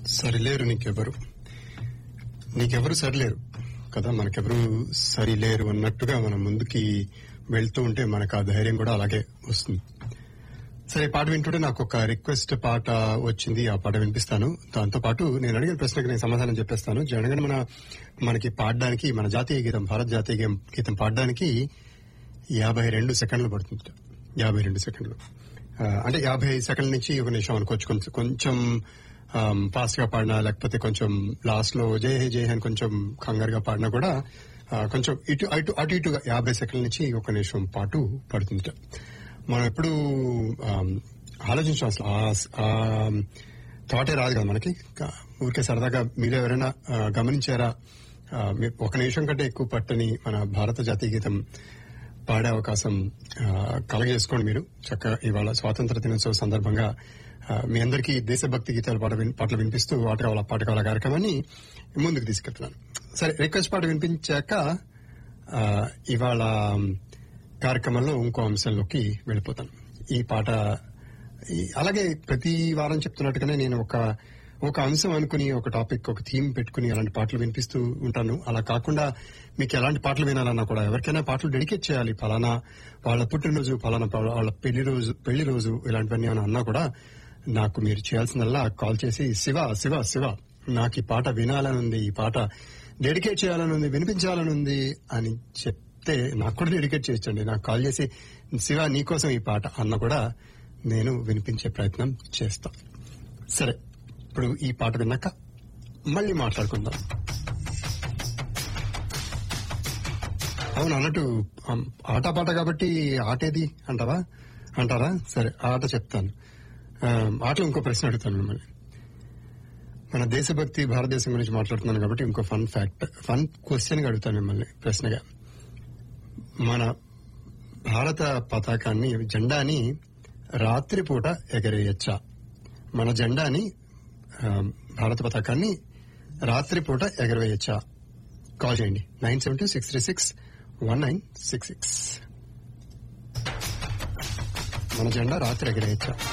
సరిలేరు నీకెవరు నీకెవరు సరిలేరు కదా మనకెవరు సరిలేరు అన్నట్టుగా మనం ముందుకి వెళ్తూ ఉంటే మనకు ఆ ధైర్యం కూడా అలాగే వస్తుంది సరే ఈ పాట వింటుంటే నాకు ఒక రిక్వెస్ట్ పాట వచ్చింది ఆ పాట వినిపిస్తాను దాంతో పాటు నేను అడిగిన ప్రశ్నకు నేను సమాధానం చెప్పేస్తాను జనగణ మన మనకి పాడడానికి మన జాతీయ గీతం భారత్ జాతీయ గీతం- గీతం పాడడానికి యాభై రెండు సెకండ్లు పడుతుంది యాభై రెండు సెకండ్లు ఆ, అంటే యాభై సెకండ్ల నుంచి ఒక నిమిషం అనుకోవచ్చు కొంచెం కొంచెం ఫాస్ట్ గా పాడినా లేకపోతే కొంచెం లాస్ట్ లో జయ హే జయ హే అని కొంచెం కంగారుగా పాడినా కూడా ఆ, కొంచెం ఇటు అటు అటు ఇటుగా యాభై సెకండ్ల నుంచి ఒక నిమిషం పాటు పడుతుంది మనం ఎప్పుడు ఆలోచించాం అసలు ఆ- ఆ థాటే రాదు కదా మనకి కా- ఊరికే సరదాగా మీరు ఎవరైనా ఆ, గమనించారా ఆ, మీ- ఒక నిమిషం కంటే ఎక్కువ పట్టని మన భారత జాతీయ గీతం పాడే అవకాశం ఆ, కలగజేసుకోండి మీరు చక్కగా ఇవాళ స్వాతంత్ర దినోత్సవ సందర్భంగా ఆ, మీ అందరికీ దేశభక్తి గీతాల పాట విన్- పాటలు వినిపిస్తూ ఆట కావాల పాట కావాల కార్యక్రమాన్ని ముందుకు తీసుకెళ్తున్నాను సరే రిక్వెస్ట్ పాట వినిపించాక ఆ, ఇవాళ కార్యక్రమంలో ఇంకో అంశంలోకి వెళ్ళిపోతాను ఈ పాట ఈ- అలాగే ప్రతి వారం చెప్తున్నట్టుగానే నేను ఒక ఒక అంశం అనుకుని ఒక టాపిక్ ఒక థీమ్ పెట్టుకుని అలాంటి పాటలు వినిపిస్తూ ఉంటాను అలా కాకుండా మీకు ఎలాంటి పాటలు వినాలన్నా కూడా ఎవరికైనా పాటలు డెడికేట్ చేయాలి ఫలానా వాళ్ళ పుట్టినరోజు ఫలానా ప- వాళ్ళ పెళ్లి రోజు పెళ్లి రోజు ఇలాంటివన్నీ ఏమైనా అన్నా కూడా నాకు మీరు చేయాల్సిందల్లా కాల్ చేసి శివ శివ శివ నాకు ఈ పాట వినాలని ఉంది ఈ పాట డెడికేట్ చేయాలని ఉంది వినిపించాలని ఉంది అని చెప్తే నాకు కూడా డెడికేట్ చేయొచ్చండి నాకు కాల్ చేసి శివ నీకోసం ఈ పాట అన్న కూడా నేను వినిపించే ప్రయత్నం చేస్తా సరే ఇప్పుడు ఈ పాట విన్నాక మళ్ళీ మాట్లాడుకుందాం అవును అన్నట్టు ఆమ్, ఆట పాట కాబట్టి ఆటేది అంటారా అంటారా సరే ఆట చెప్తాను ఆ, ఆటలో ఇంకో ప్రశ్న అడుగుతాను మిమ్మల్ని మన దేశభక్తి భారతదేశం గురించి మాట్లాడుతున్నాను కాబట్టి ఇంకో ఫన్ ఫ్యాక్ట్ ఫన్ క్వశ్చన్ అడుగుతాను మిమ్మల్ని ప్రశ్నగా మన భారత పతాకాన్ని జెండాని రాత్రిపూట ఎగరేయచ్చా మన జెండాని ఆ, భారత పతాకాన్ని రాత్రిపూట ఎగరవేయచ్చా కాల్ చేయండి nine seven two six three six one nine six six మన జెండా రాత్రి ఎగరేయచ్చా